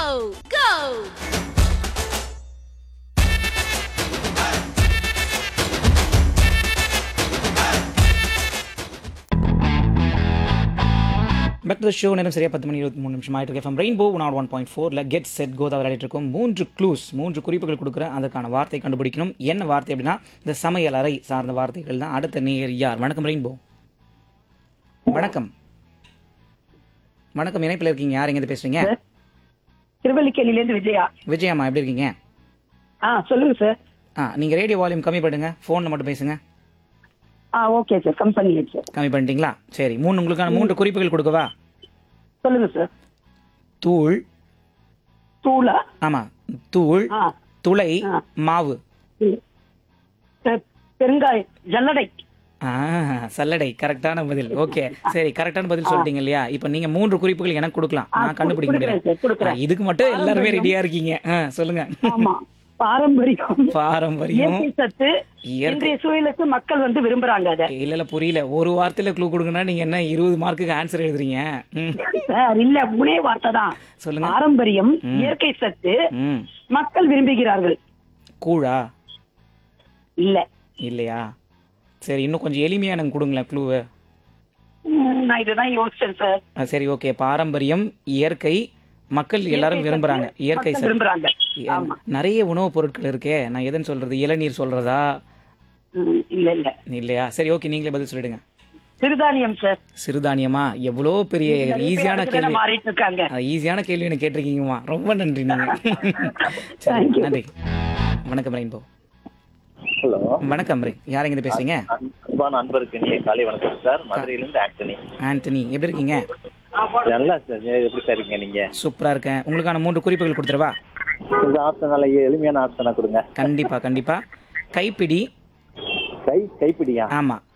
go! Back to show நேரம் சரியா பத்து மணி இருபத்தி மூணு நிமிஷம் ஆயிட்டு இருக்கு ரெயின்போ நாட் ஒன் பாயிண்ட் ஃபோரில் கெட் செட் கோ தான் விளையாடிட்டு இருக்கோம் மூன்று க்ளூஸ் மூன்று குறிப்புகள் கொடுக்குறேன் அதுக்கான வார்த்தை கண்டுபிடிக்கணும் என்ன வார்த்தை அப்படின்னா இந்த சமையல் அறை சார்ந்த வார்த்தைகள் தான் அடுத்த நேர் யார் வணக்கம் ரெயின்போ வணக்கம் வணக்கம் இணைப்பில் இருக்கீங்க யார் எங்க பேசுறீங்க திருவல்லிக்கேணில இருந்து விஜயா விஜயம்மா எப்படி இருக்கீங்க ஆ சொல்லுங்க சார் ஆ நீங்க ரேடியோ வால்யூம் கம்மி பண்ணுங்க ஃபோனில் மட்டும் பேசுங்க ஆ ஓகே சார் கம்பெனி சார் கம்மி பண்ணிட்டீங்களா சரி மூணு உங்களுக்கான மூன்று குறிப்புகள் கொடுக்கவா சொல்லுங்க சார் தூள் தூளா ஆமா தூள் ஆ துளை ஆ. மாவு ம். பெ- பெருங்காயம் ஜல்லடை ஆ சல்லடை கரெக்டான பதில் ஓகே சரி கரெக்டான பதில் சொல்லிட்டீங்க இல்லையா இப்போ நீங்க மூன்று குறிப்புகள் எனக்கு கொடுக்கலாம் ஆ, நான் கண்டுபிடிக்க கொடுக்குறேன் முடியல சார், கொடுக்குறேன். ஆ, இதுக்கு மட்டும் எல்லாருமே ரெடியா இருக்கீங்க ஆ, சொல்லுங்க ஆமா பாரம்பரியம் பாரம்பரியம் இயற்கை சத்து இயற்கை இன்றைய சூழலுக்கு மக்கள் வந்து விரும்புறாங்க அத இல்ல இல்ல புரியல ஒரு வார்த்தையில க்ளூ கொடுக்கணும்னா நீங்க என்ன இருபது மார்க்குக்கு ஆன்சர் எழுதுறீங்க ம், சார் இல்ல மூணே வார்த்தை தான் சொல்லுங்க பாரம்பரியம் இயற்கை சத்து ம் மக்கள் விரும்புகிறார்கள் கூழா இல்ல இல்லையா சரி இன்னும் கொஞ்சம் எளிமையா எனக்கு கொடுங்களேன் க்ளூவை ம், நான் இதுதான் யோசிச்சேன் சார் சரி ஓகே பாரம்பரியம் இயற்கை மக்கள் எல்லாரும் விரும்புறாங்க இயற்கை மக்கள் சத்து விரும்புறாங்க ஆமா நிறைய உணவுப் பொருட்கள் இருக்கே நான் எதுன்னு சொல்றது இளநீர் சொல்றதா ம், இல்ல இல்ல இல்லையா சரி ஓகே நீங்களே பதில் சொல்லிடுங்க சிறுதானியம் சார் சிறுதானியமா எவ்வளோ பெரிய ஈஸியான அதுக்கு தானே கேள்வி மாறிட்டு இருக்காங்க அது ஈஸியான கேள்வி எனக்கு கேட்டிருக்கீங்கம்மா ரொம்ப நன்றி நீங்க சரி Thank you. நன்றி வணக்கம் ரெயின்போ ஹலோ வணக்கம் ரே யார் எங்க பேசுறீங்க அன்பான நண்பருக்கு நீ காலை வணக்கம் சார் மதுரையிலிருந்து ஆண்டனி ஆண்டனி எப்படி இருக்கீங்க நல்லா சார் எப்படி சார் இருக்கீங்க நீங்க சூப்பரா இருக்கேன் உங்களுக்கான மூன்று குறிப்புகள் கொடுத்துருவா இந்த ஆப்ஷன் நல்ல எளிமையான ஆப்ஷனா கொடுங்க கண்டிப்பா கண்டிப்பா கைப்பிடி கை கைப்பிடியா ஆமா